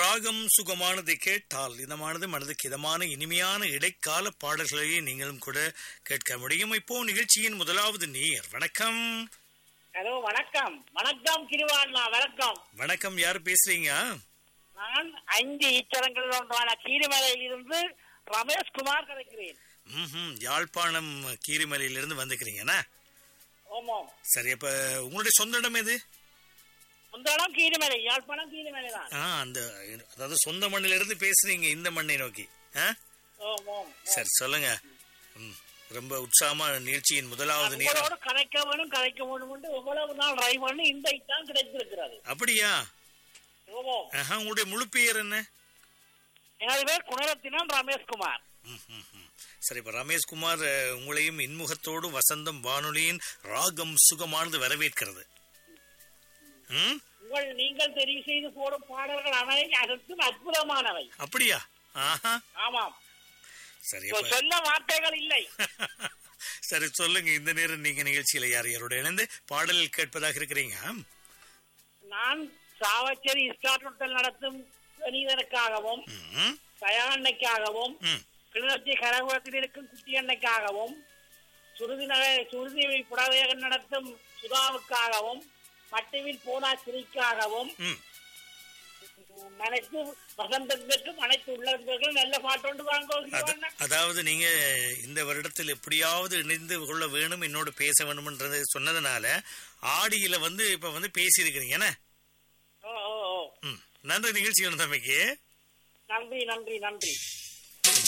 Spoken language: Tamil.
ராகம் சுகமானதை கேட்டால் இதமானது மனதுக்கு இதமான இனிமையான இடைக்கால பாடல்களையே நீங்களும் கூட கேட்க முடியும் இப்போ நிகழ்ச்சியின் முதலாவது நீர் வணக்கம் ஹலோ வணக்கம் வணக்கம் கிருவாண்ணா வணக்கம் வணக்கம் யார் பேசுறீங்க நான் அஞ்சு ஈச்சரங்கள் ஒன்றான கீரிமலையில் இருந்து ரமேஷ் குமார் கிடைக்கிறேன் ம் யாழ்ப்பாணம் கீரிமலையிலிருந்து வந்துக்கிறீங்கண்ணா ஓமோ சரி அப்ப உங்களுடைய சொந்த இடம் எது அந்த இடம் கீரிமலை யாழ்ப்பாணம் கீரிமலை தான் ஆ அந்த அதாவது சொந்த மண்ணில இருந்து பேசுறீங்க இந்த மண்ணை நோக்கி ஆ ஓமோ சரி சொல்லுங்க ம், ரொம்ப உற்சாகமா நிகழ்ச்சியின் முதலாவது நீர் உங்களோட கதைக்க வேணும் கதைக்க வேணும் என்று எவ்வளவு நாள் ட்ரை பண்ணி இந்த தான் கிடைத்திருக்கிறது அப்படியா ஓமோ ஆஹா, உங்களுடைய முழு பெயர் என்ன எனது பேர் குணரத்தினம் ரமேஷ் குமார் ம், ம், ம். சரி இப்ப ரமேஷ்குமார் அஹ், உங்களையும் இன்முகத்தோடு வசந்தம் வானொலியின் ராகம் சுகமானது வரவேற்கிறது ம் உங்கள் நீங்கள் தெரிவு செய்து போடும் பாடல்கள் அனைத்தும் அனைத்தும் அற்புதமானவை அப்படியா ஆஹா ஆமாம் சரி இப்ப அப்ப சொல்ல வார்த்தைகள் இல்லை சரி சொல்லுங்க இந்த நேரம் நீங்க நிகழ்ச்சியில யார் யாரோட இணைந்து பாடலில் கேட்பதாக இருக்கிறீங்க நான் சாவச்சேரி இஸ்டாட்டுத்தல் நடத்தும் நீதனுக்காகவும் ம், தயாண்ணைக்காகவும் ம். கிளிநொச்சி கரகுலத்தில் இருக்கும் குட்டி அன்னைக்காகவும் சுருதி நகை சுருதி புடவையகன் நடத்தும் சுதாவுக்காகவும் மட்டுவில் போனா சிரிக்காகவும் ம். அனைத்து வசந்தத்திற்கும் அனைத்து உள்ளவர்களும் நல்ல பாட்டு கொண்டு அது- வாங்க அதாவது நீங்க இந்த வருடத்தில் எப்படியாவது இணைந்து கொள்ள வேணும் என்னோட பேச வேணும்ன்றது சொன்னதுனால ஆடியில வந்து இப்ப வந்து பேசி இருக்கிறீங்க என்ன ஓ ஓ ஓ ம். நன்றி நிகழ்ச்சி வந்தமைக்கு நன்றி நன்றி நன்றி